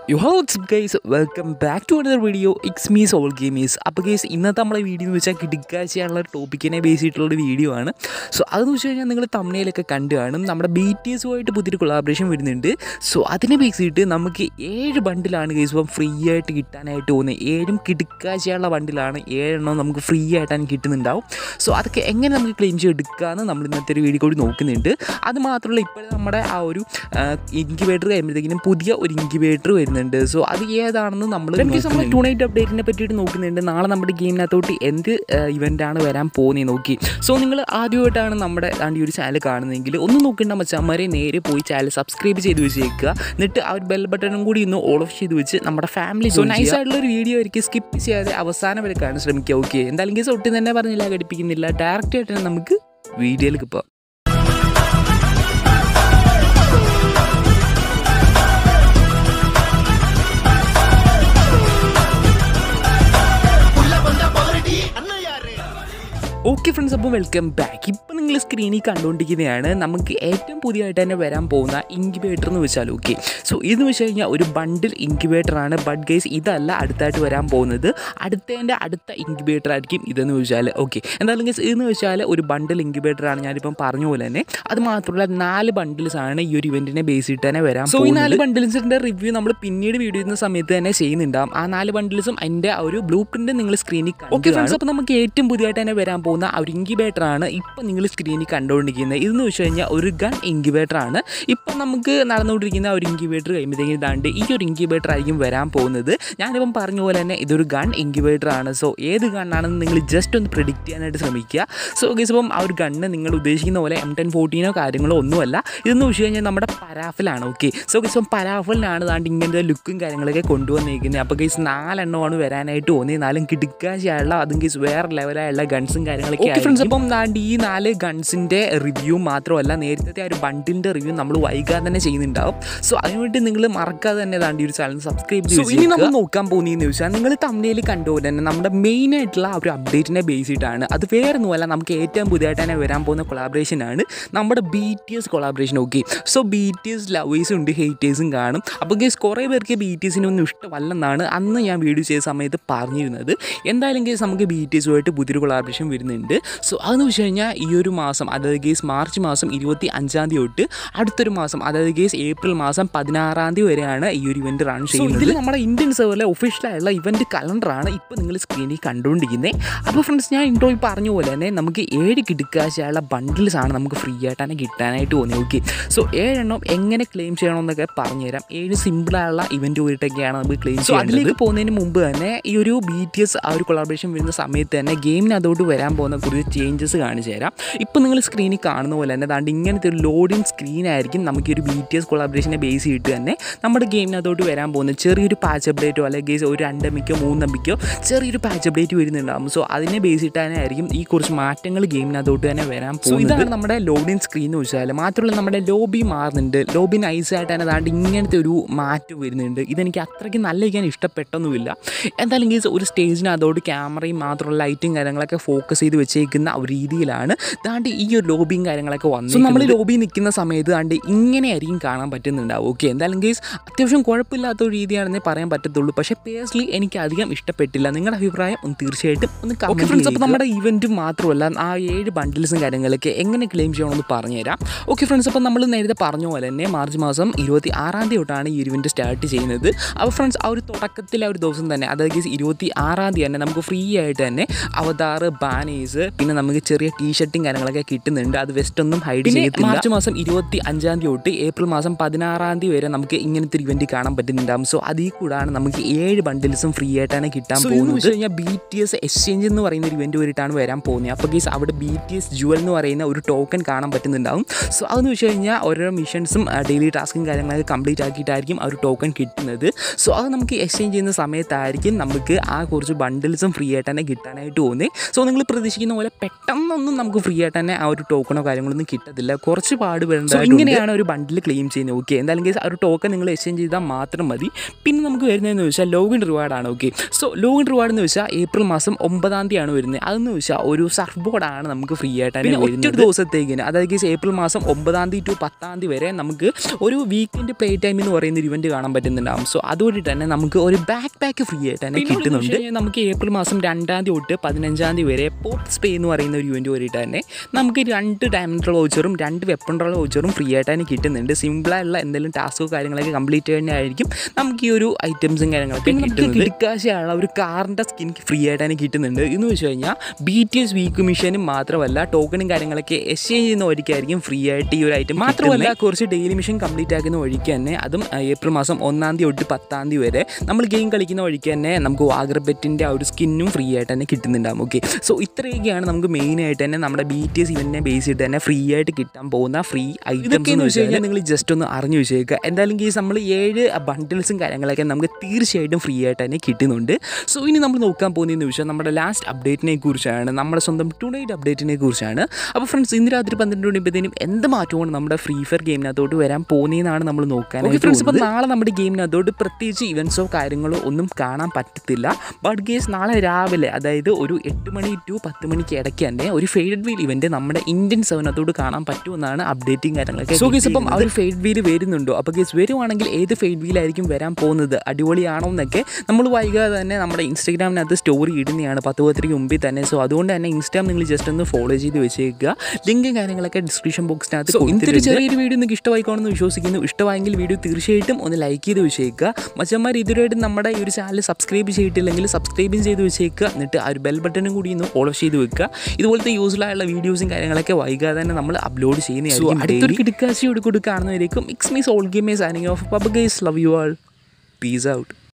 U hello WhatsApp guys welcome back to another video ഇക്സ് മീസ് all ഗെയിമീസ് അപ്പോൾ ഗൈസ് ഇന്നത്തെ നമ്മളെ വീഡിയോ എന്ന് വെച്ചാൽ കിടക്കാഴ്ചയുള്ള ടോപ്പിക്കിനെ ബേസ് ചെയ്തിട്ടുള്ളൊരു വീഡിയോ ആണ് സോ അതെന്ന് വെച്ച് കഴിഞ്ഞാൽ നിങ്ങൾ തമിഴിലൊക്കെ കണ്ടു കാണും നമ്മുടെ ബി ടി എസുമായിട്ട് പുതിയൊരു കൊളാബറേഷൻ വരുന്നുണ്ട് സോ അതിനെ ബേസ് ചെയ്തിട്ട് നമുക്ക് ഏഴ് ബണ്ടിലാണ് ഗൈസ് ഇപ്പം ഫ്രീ ആയിട്ട് കിട്ടാനായിട്ട് പോകുന്നത് ഏഴും കിടക്കാഴ്ചയുള്ള ബണ്ടിലാണ് ഏഴെണ്ണം നമുക്ക് ഫ്രീ ആയിട്ടാണ് കിട്ടുന്നുണ്ടാവും സോ അതൊക്കെ എങ്ങനെ നമുക്ക് ക്ലെയിം ചെയ്തെടുക്കാമെന്ന് നമ്മൾ ഇന്നത്തെ ഒരു വീഡിയോ കൂടി നോക്കുന്നുണ്ട് അത് മാത്രമല്ല ഇപ്പോഴും നമ്മുടെ ആ ഒരു ഇൻക്യുബേറ്റർ കഴിയുമ്പോഴത്തേക്കിനും പുതിയ ഒരു ഇൻക്യുബേറ്റർ വരുന്നുണ്ട് സോ അത് ഏതാണെന്ന് നമ്മൾ നമ്മൾ ടു നൈറ്റ് അപ്ഡേറ്റിനെ പറ്റിയിട്ട് നോക്കുന്നുണ്ട് നാളെ നമ്മുടെ ഗെയിമിനകത്തോട്ട് എന്ത് ഇവൻ്റാണ് വരാൻ പോകുന്നത് നോക്കി സോ നിങ്ങൾ ആദ്യമായിട്ടാണ് നമ്മുടെ ആണ്ട് ഈ ഒരു ചാനൽ കാണുന്നതെങ്കിൽ ഒന്ന് നോക്കേണ്ട മച്ചാന്മാരെ നേരെ പോയി ചാനൽ സബ്സ്ക്രൈബ് ചെയ്ത് വെച്ചേക്കുക എന്നിട്ട് ആ ഒരു ബെൽ ബട്ടണും കൂടി ഒന്ന് ഓൾ ഓഫ് ചെയ്ത് വെച്ച് നമ്മുടെ ഫാമിലി സോ നൈസ് ആയിട്ടുള്ള ഒരു വീഡിയോ ആയിരിക്കും സ്കിപ്പ് ചെയ്യാതെ അവസാനം വരെ കാണാൻ ശ്രമിക്കുക ഓക്കെ എന്തായാലും കേസ് ഒട്ടും തന്നെ പറഞ്ഞില്ല ഘടിപ്പിക്കുന്നില്ല ഡയറക്റ്റ് ആയിട്ട് തന്നെ നമുക്ക് വീഡിയോയിലേക്ക് പോകാം ഓക്കെ ഫ്രണ്ട്സ് അപ്പോൾ വെൽക്കം ബാക്ക് ഇപ്പം നിങ്ങൾ സ്ക്രീനിൽ കണ്ടുകൊണ്ടിരിക്കുന്നതാണ് നമുക്ക് ഏറ്റവും പുതിയതായിട്ട് തന്നെ വരാൻ പോകുന്ന ഇൻക്യുബേറ്റർ എന്ന് വെച്ചാൽ ഓക്കെ സോ ഇതെന്ന് വെച്ച് കഴിഞ്ഞാൽ ഒരു ബണ്ടിൽ ഇൻക്യുബേറ്റർ ആണ് ബട്ട് ഗൈസ് ഇതല്ല അടുത്തായിട്ട് വരാൻ പോകുന്നത് അടുത്തതിൻ്റെ അടുത്ത ഇൻക്യുബേറ്റർ ആയിരിക്കും ഇതെന്ന് വെച്ചാൽ ഓക്കെ എന്തായാലും ഗൈസ് ഇതെന്ന് വെച്ചാൽ ഒരു ബണ്ടിൽ ഇൻക്യുബേറ്റർ ആണ് ഞാനിപ്പം പറഞ്ഞ പോലെ തന്നെ അത് മാത്രമല്ല നാല് ബണ്ടിൽസ് ആണ് ഈ ഒരു ഇവൻറ്റിനെ ബേസ് ചെയ്തിട്ട് തന്നെ വരാൻ സോ ഈ നാല് ബണ്ടിൽസിൻ്റെ റിവ്യൂ നമ്മൾ പിന്നീട് വീഡിയോ ചെയ്യുന്ന സമയത്ത് തന്നെ ചെയ്യുന്നുണ്ടാവും ആ നാല് ബണ്ടിൽസും അതിൻ്റെ ആ ഒരു ബ്ലൂ പ്രിൻ്റ് നിങ്ങൾ സ്ക്രീനിൽ ഓക്കെ ഫ്രണ്ട്സ് അപ്പോൾ നമുക്ക് ഏറ്റവും പുതിയതായിട്ട് തന്നെ വരാൻ പോകുന്ന ആ ഒരു ഇൻക്യുബേറ്റർ ആണ് ഇപ്പം നിങ്ങൾ സ്ക്രീനിൽ കണ്ടുകൊണ്ടിരിക്കുന്നത് ഇതെന്ന് വെച്ച് കഴിഞ്ഞാൽ ഒരു ഗൺ ഇൻക്യുബേറ്റർ ആണ് ഇപ്പം നമുക്ക് നടന്നുകൊണ്ടിരിക്കുന്ന ഒരു ഇൻക്യുബേറ്റർ കഴിയുമ്പോഴത്തേക്കും ഇതാണ്ട് ഈ ഒരു ഇൻക്യുബേറ്റർ ആയിരിക്കും വരാൻ പോകുന്നത് ഞാനിപ്പം പറഞ്ഞ പോലെ തന്നെ ഇതൊരു ഗൺ ഇൻക്യുബേറ്റർ ആണ് സോ ഏത് ഗണ്ണാണെന്ന് നിങ്ങൾ ജസ്റ്റ് ഒന്ന് പ്രിഡിക്റ്റ് ചെയ്യാനായിട്ട് ശ്രമിക്കുക സോ ഗീസ് ഇപ്പം ആ ഒരു ഗണ്ണ് നിങ്ങൾ ഉദ്ദേശിക്കുന്ന പോലെ എം ടെൻ ഫോർട്ടീനോ കാര്യങ്ങളോ ഒന്നുമല്ല ഇതെന്ന് വെച്ച് കഴിഞ്ഞാൽ നമ്മുടെ പരാഫിലാണ് ഓക്കെ സോ ഗീസ് ഇപ്പം പരാഫിലാണ് ദാണ്ട് ഇങ്ങനത്തെ ലുക്കും കാര്യങ്ങളൊക്കെ കൊണ്ടുവന്നിരിക്കുന്നത് അപ്പോൾ ഗീസ് നാലെണ്ണമാണ് വരാനായിട്ട് തോന്നിയത് നാലും കിടക്കാശയുള്ള അതും ഗീസ് വേറെ ലെവലായുള്ള ഗൺസും കാര്യങ്ങളൊക്കെ ഓക്കെ ഫ്രണ്ട്സ് അപ്പം ദാണ്ട് ഈ നാല് ഗൺസിൻ്റെ റിവ്യൂ മാത്രമല്ല നേരത്തെ ആ ഒരു ബണ്ടിലിൻ്റെ റിവ്യൂ നമ്മൾ വൈകാതെ തന്നെ ചെയ്യുന്നുണ്ടാവും സോ അതിനുവേണ്ടി നിങ്ങൾ മറക്കാതെ തന്നെ ദാണ്ട് ഈ ഒരു ചാനൽ സബ്സ്ക്രൈബ് ചെയ്ത് ഇനി നമ്മൾ നോക്കാൻ പോകുന്നതെന്ന് ചോദിച്ചാൽ നിങ്ങൾ തമ്മിൽ കണ്ടുപോലെ തന്നെ നമ്മുടെ മെയിൻ ആയിട്ടുള്ള ആ ഒരു അപ്ഡേറ്റിനെ ബേസ് ചെയ്തിട്ടാണ് അത് വേറെ ഒന്നുമല്ല നമുക്ക് ഏറ്റവും പുതിയതായിട്ട് തന്നെ വരാൻ പോകുന്ന കൊളാബറേഷൻ ആണ് നമ്മുടെ B T S collaboration okay so B T S ലവേഴ്സും ഉണ്ട് ഹേറ്റേഴ്സും കാണും അപ്പോൾ ഗേസ് കുറേ പേർക്ക് ബി ടി എസിനൊന്നും ഇഷ്ടമല്ലെന്നാണ് അന്ന് ഞാൻ വീഡിയോ ചെയ്ത സമയത്ത് പറഞ്ഞിരുന്നത് എന്തായാലും കേസ് നമുക്ക് ബി ടി എസുമായിട്ട് പുതിയൊരു കൊളാബറേഷൻ വരുന്നുണ്ട് സോ അതെന്ന് വെച്ച് കഴിഞ്ഞാൽ ഈ ഒരു മാസം അതായത് ഗേസ് മാർച്ച് മാസം ഇരുപത്തി അഞ്ചാം തീയതി തൊട്ട് അടുത്തൊരു മാസം അതായത് ഗേസ് ഏപ്രിൽ മാസം പതിനാറാം തീയതി വരെയാണ് ഈ ഒരു ഇവൻറ്റ് റൺ ചെയ്യുന്നത് ഇതിൽ നമ്മുടെ ഇന്ത്യൻ സെർവറിലെ ഒഫീഷ്യലായുള്ള ഇവൻറ്റ് കലണ്ടറാണ് ഇപ്പോൾ നിങ്ങൾ സ്ക്രീനിൽ കണ്ടുകൊണ്ടിരിക്കുന്നത് അപ്പോൾ ഫ്രണ്ട്സ് ഞാൻ ഇൻട്രോയിൽ പറഞ്ഞ പോലെ തന്നെ നമുക്ക് ഏഴ് കിടക്കാശയുള്ള ബണ്ടിൽസ് ആണ് നമുക്ക് ഫ്രീ ആയിട്ടാണ് കിട്ടാനായിട്ട് തോന്നി ഓക്കെ സോ ഏഴെണ്ണം എങ്ങനെ ക്ലെയിം ചെയ്യണമെന്നൊക്കെ പറഞ്ഞുതരാം ഏഴ് സിമ്പിളായുള്ള ഇവൻറ്റ് പോയിട്ടൊക്കെയാണ് നമുക്ക് ക്ലെയിം ചെയ്യുന്നത് അതിലേക്ക് പോകുന്നതിന് മുമ്പ് തന്നെ ഈ ഒരു ബി ടി എസ് ആ ഒരു കൊളാബറേഷൻ വരുന്ന സമയത്ത് തന്നെ ഗെയിമിന് അതോട്ട് വരാൻ പോകുന്ന കുറച്ച് ചേഞ്ചസ് കാണിച്ചു തരാം ഇപ്പോൾ നിങ്ങൾ സ്ക്രീനിൽ കാണുന്ന പോലെ തന്നെ അതാണ്ട് ഇങ്ങനത്തെ ഒരു ലോഡിങ് സ്ക്രീൻ ആയിരിക്കും നമുക്ക് ഈ ഒരു ബി ടി എസ് കൊളാബറേഷനെ ബേസ് ചെയ്തിട്ട് തന്നെ നമ്മുടെ ഗെയിമിനകത്തോട്ട് വരാൻ പോകുന്ന ചെറിയൊരു പാച്ച് അപ്ഡേറ്റോ അല്ലെങ്കിൽ ഒരു രണ്ടമ്മിക്കോ മൂന്നമ്മിക്കോ ചെറിയൊരു പാച്ച് അപ്ഡേറ്റ് വരുന്നുണ്ടാകും സോ അതിനെ ബേസ് ചെയ്തിട്ട് തന്നെ ആയിരിക്കും ഈ കുറച്ച് മാറ്റങ്ങൾ ഗെയിമിനകത്തോട്ട് തന്നെ വരാൻ പോകുന്നത് ഇതാണ് നമ്മുടെ ലോഡിങ് സ്ക്രീൻ എന്ന് വെച്ചാൽ മാത്രമല്ല നമ്മുടെ ലോബി മാറുന്നുണ്ട് ലോബി നൈസായിട്ട് തന്നെ അതാണ്ട് ഇങ്ങനത്തെ ഒരു മാറ്റം വരുന്നുണ്ട് ഇതെനിക്ക് അത്രയ്ക്ക് നല്ല ഞാൻ ഇഷ്ടപ്പെട്ടൊന്നുമില്ല എന്തായാലും കേസ് ഒരു സ്റ്റേജിനകത്തോട്ട് ക്യാമറയും മാത്രമുള്ള ലൈറ്റും കാര്യങ്ങളൊക്കെ ഫോക്കസ് ചെയ്ത് വെച്ചേക്കുന്ന ഒരു രീതിയിലാണ് ദാണ്ട് ഈ ഒരു ലോബിയും കാര്യങ്ങളൊക്കെ വന്നു സോ നമ്മൾ ലോബി നിൽക്കുന്ന സമയത്ത് ദാണ്ട് ഇങ്ങനെയായിരിക്കും കാണാൻ പറ്റുന്നുണ്ടാവും ഓക്കെ എന്തായാലും കേസ് അത്യാവശ്യം കുഴപ്പമില്ലാത്ത ഒരു രീതിയാണെന്നേ പറയാൻ പറ്റത്തുള്ളൂ പക്ഷേ പേഴ്സണലി എനിക്ക് അധികം ഇഷ്ടപ്പെട്ടില്ല നിങ്ങളുടെ അഭിപ്രായം ഒന്ന് തീർച്ചയായിട്ടും ഒന്ന് കമൻറ്റ് ഫ്രണ്ട്സ് അപ്പോൾ നമ്മുടെ ഇവൻറ്റ് മാത്രമല്ല ആ ഏഴ് ബണ്ടിൽസും കാര്യങ്ങളൊക്കെ എങ്ങനെ ക്ലെയിം ചെയ്യണമെന്ന് പറഞ്ഞുതരാം ഓക്കെ ഫ്രണ്ട്സ് അപ്പോൾ നമ്മൾ നേരത്തെ പറഞ്ഞ പോലെ തന്നെ മാർച്ച് മാസം ഇരുപത്തി ആറാം തീയതി തൊട്ടാണ് ഈ ഇവൻറ്റ് സ്റ്റാർട്ട് ചെയ്യുന്നത് അപ്പോൾ ഫ്രണ്ട്സ് ആ ഒരു തുടക്കത്തിൽ ആ ഒരു ദിവസം തന്നെ അതായത് ഇരുപത്തി ആറാം തീയതി തന്നെ നമുക്ക് ഫ്രീ ആയിട്ട് തന്നെ അവതാർ ബാനേഴ്സ് പിന്നെ നമുക്ക് ചെറിയ ടീ ഷർട്ടും കാര്യങ്ങളൊക്കെ കിട്ടുന്നുണ്ട് അത് വെസ്റ്റ് ഒന്നും ഹൈഡ് ചെയ്തിട്ടില്ല മാർച്ച് മാസം ഇരുപത്തി അഞ്ചാം തീയതി തൊട്ട് ഏപ്രിൽ മാസം പതിനാറാം തീയതി വരെ നമുക്ക് ഇങ്ങനത്തെ ഒരു ഇവൻറ്റ് കാണാൻ പറ്റുന്നുണ്ടാകും സോ അതിൽ കൂടാണ് നമുക്ക് ഏഴ് ബണ്ടിൽസും ഫ്രീ ആയിട്ടാണ് കിട്ടാൻ പോകുന്നത് വെച്ച് കഴിഞ്ഞാൽ ബി ടി എസ് എക്സ്ചേഞ്ച് എന്ന് പറയുന്ന ഒരു ഇവൻറ്റ് വരെയാണ് വരാൻ പോകുന്നത് അപ്പോൾ ഗീസ് അവിടെ ബി ടി എസ് ജുവൽ എന്ന് പറയുന്ന ഒരു ടോക്കൺ കാണാൻ പറ്റുന്നുണ്ടാവും സോ അതെന്ന് വെച്ച് കഴിഞ്ഞാൽ ഓരോ മിഷൻസും ഡെയിലി ടാസ്കും കാര്യങ്ങളൊക്കെ കംപ്ലീറ്റ് ആക്കിയിട്ടായിരിക്കും ആ ഒരു ടോക്കൺ കിട്ടുന്നത് സോ അത് നമുക്ക് എക്സ്ചേഞ്ച് ചെയ്യുന്ന സമയത്തായിരിക്കും നമുക്ക് ആ കുറച്ച് ബണ്ടിൽസും ഫ്രീ ആയിട്ട് തന്നെ കിട്ടാനായിട്ട് പോകുന്നത് സോ നിങ്ങൾ പ്രതീക്ഷിക്കുന്ന പോലെ പെട്ടെന്നൊന്നും നമുക്ക് ഫ്രീ ആയിട്ട് തന്നെ ആ ഒരു ടോക്കണോ കാര്യങ്ങളൊന്നും കിട്ടത്തില്ല കുറച്ച് പാട് വേണ്ട ഇങ്ങനെയാണ് ഒരു ബണ്ടിൽ ക്ലെയിം ചെയ്യുന്നത് ഓക്കെ എന്തായാലും കേസ് ആ ഒരു ടോക്കൺ നിങ്ങൾ എക്സ്ചേഞ്ച് ചെയ്താൽ മാത്രം മതി പിന്നെ നമുക്ക് വരുന്നതെന്ന് വെച്ചാൽ ലോഗിൻ റിവാർഡാണ് ഓക്കെ സോ ലോഗിൻ റിവാർഡ് എന്ന് വെച്ചാൽ ഏപ്രിൽ മാസം ഒമ്പതാം തീയതിയാണ് വരുന്നത് അതെന്ന് വെച്ചാൽ ഒരു സർഫ് ബോർഡാണ് നമുക്ക് ഫ്രീ ആയിട്ട് തന്നെ വരുന്നത് ഒരു ദിവസത്തേക്കിന് അതായത് കേസ് ഏപ്രിൽ മാസം ഒമ്പതാം തീയതി ടു പത്താം തീയതി വരെ നമുക്ക് ഒരു വീക്കെൻഡ് പ്ലേ ടൈം എന്ന് പറയുന്ന ഒരു ഇവൻറ്റ് കാണാൻ പറ്റുന്നുണ്ടാവും സോ അതുകൊണ്ട് തന്നെ നമുക്ക് ഒരു ബാക്ക് പാക്ക് ഫ്രീ ആയിട്ട് തന്നെ കിട്ടുന്നുണ്ട് നമുക്ക് ഏപ്രിൽ മാസം രണ്ടാം തീയതി തൊട്ട് പതിനഞ്ചാം തീയതി വരെ പോപ്പ് സ്പേ എന്ന് പറയുന്ന ഒരു ഇവൻറ്റ് വരെയിട്ട് തന്നെ നമുക്ക് രണ്ട് ഡയമണ്ട് വൗച്ചറും രണ്ട് വെപ്പൺ റോൾ വൗച്ചറും ഫ്രീ ആയിട്ട് തന്നെ കിട്ടുന്നുണ്ട് സിമ്പിളായുള്ള എന്തെങ്കിലും ടാസ്കോ കാര്യങ്ങളൊക്കെ കംപ്ലീറ്റ് ചെയ്യുന്നതായിരിക്കും നമുക്ക് ഈ ഒരു ഐറ്റംസും കാര്യങ്ങളൊക്കെ കിട്ടുന്നത് കിടക്കാശയുള്ള ഒരു കാറിൻ്റെ സ്കിൻ ഫ്രീ ആയിട്ട് തന്നെ കിട്ടുന്നുണ്ട് എന്ന് വെച്ച് കഴിഞ്ഞാൽ ബി ടി എസ് വീക്ക് മിഷനും മാത്രമല്ല ടോക്കണും കാര്യങ്ങളൊക്കെ എക്സ്ചേഞ്ച് ചെയ്യുന്ന വഴിക്കായിരിക്കും ഫ്രീ ആയിട്ട് ഈ ഒരു ഐറ്റം മാത്രമല്ല കുറച്ച് ഡെയിലി മിഷൻ കംപ്ലീറ്റ് ആക്കുന്ന വഴിക്ക് തന്നെ അതും ആ, ഏപ്രിൽ മാസം ഒന്നാം തീയതി തൊട്ട് പത്താം തീയതി വരെ നമ്മൾ ഗെയിം കളിക്കുന്ന വഴിക്ക് തന്നെ നമുക്ക് വാഗർബെറ്റിൻ്റെ ആ ഒരു സ്കിന്നും ഫ്രീ ആയിട്ട് തന്നെ കിട്ടുന്നുണ്ടാകും ഓക്കെ സോ ഇത്രയൊക്കെയാണ് നമുക്ക് മെയിൻ ആയിട്ട് തന്നെ നമ്മുടെ ബി ടി എസ് ഇവൻറ്റിനെ ബേസ് ചെയ്തിട്ട് തന്നെ ഫ്രീ ആയിട്ട് കിട്ടാൻ പോകുന്ന ഫ്രീ ഐറ്റംസ് എന്ന് വെച്ച് കഴിഞ്ഞാൽ നിങ്ങൾ ജസ്റ്റ് ഒന്ന് അറിഞ്ഞു വെച്ചേക്കുക എന്തായാലും കേസ് നമ്മൾ ഏഴ് ബണ്ടിൽസും കാര്യങ്ങളൊക്കെ നമുക്ക് തീർച്ചയായിട്ടും ഫ്രീ ആയിട്ട് തന്നെ കിട്ടുന്നുണ്ട് സോ ഇനി നമ്മൾ നോക്കാൻ പോകുന്നതെന്ന് വെച്ചാൽ നമ്മുടെ ലാസ്റ്റ് അപ്ഡേറ്റിനെ കുറിച്ചാണ് നമ്മുടെ സ്വന്തം ടുണൈറ്റ് അപ്ഡേറ്റിനെ കുറിച്ചാണ് അപ്പോൾ ഫ്രണ്ട്സ് ഇന്ന് രാത്രി പന്ത്രണ്ട് മണിയപ്പോഴത്തേനും എന്ത് മാറ്റമാണ് നമ്മുടെ ഫ്രീ ഫയർ ഗെയിമിനകത്തോട്ട് വരാൻ പോകുന്നതെന്നാണ് നമ്മൾ നോക്കാൻ ഫ്രണ്ട്സ് ഇപ്പോൾ നാളെ നമ്മുടെ ഗെയിമിനകത്തോട്ട് പ്രത്യേകിച്ച് ഇവൻസോ കാര്യങ്ങളോ ഒന്നും കാണാൻ പറ്റത്തില്ല ബട്ട് ഗേസ് നാളെ രാവിലെ അതായത് ഒരു എട്ട് മണി ടു പത്ത് മണിക്ക് ഇടയ്ക്ക് തന്നെ ഒരു ഫെയ്ഡ് വീൽ ഇവൻറ്റ് നമ്മുടെ ഇന്ത്യൻ സെവനത്തോട് കാണാൻ പറ്റുമെന്നാണ് അപ്ഡേറ്റിംഗ് കാര്യങ്ങളൊക്കെ സോ ഗേസ് അപ്പം ആ ഒരു ഫെയ്ഡ് വീൽ വരുന്നുണ്ടോ അപ്പോൾ ഗേസ് വരുവാണെങ്കിൽ ഏത് ഫെയ്ഡ് വീലായിരിക്കും വരാൻ പോകുന്നത് അടിപൊളിയാണോ എന്നൊക്കെ നമ്മൾ വൈകാതെ തന്നെ നമ്മുടെ ഇൻസ്റ്റാഗ്രാമിനകത്ത് സ്റ്റോറി ഇടുന്നതാണ് പത്ത് പത്തിരിക്ക് മുമ്പിൽ തന്നെ സോ അതുകൊണ്ട് തന്നെ ഇൻസ്റ്റാഗ്രാം നിങ്ങൾ ജസ്റ്റ് ഒന്ന് ഫോളോ ചെയ്ത് വെച്ചേക്കുക ലിങ്കും കാര്യങ്ങളൊക്കെ ഡിസ്ക്രിപ്ഷൻ ബോക്സിനകത്ത് ഇന്നത്തെ ചെറിയൊരു വീഡിയോ നിങ്ങൾക്ക് ഇഷ്ടമായിക്കോണെന്ന് വിശ്വസിക്കുന്നു ഇഷ്ടമായെങ്കിൽ വീഡിയോ തീർച്ചയായിട്ടും ഒന്ന് ലൈക്ക് ചെയ്ത് വെച്ചേക്കുക മച്ചന്മാർ ഇതുവരെയായിട്ടും നമ്മുടെ ഈ ഒരു ചാനൽ സബ്സ്ക്രൈബ് ചെയ്തിട്ടില്ലെങ്കിൽ സബ്സ്ക്രൈബും ചെയ്ത് വെച്ചേക്കുക എന്നിട്ട് ആ ഒരു ബെൽ ബട്ടണും കൂടി ഒന്ന് ഫോളോ ചെയ്ത് വെക്കുക ഇതുപോലത്തെ യൂസ്ഫുൾ ആയുള്ള വീഡിയോസും കാര്യങ്ങളൊക്കെ വൈകാതെ തന്നെ നമ്മൾ അപ്ലോഡ് ചെയ്യുന്നതായിരിക്കും അടുത്തൊരു കിടക്കാശിയോട് കൊടുക്കുകയാണെന്നായിരിക്കും ഇക്സ് മീസ് ഓൾ ഗെയിം സാനിങ് ഓഫ് പബ് guys love you all peace out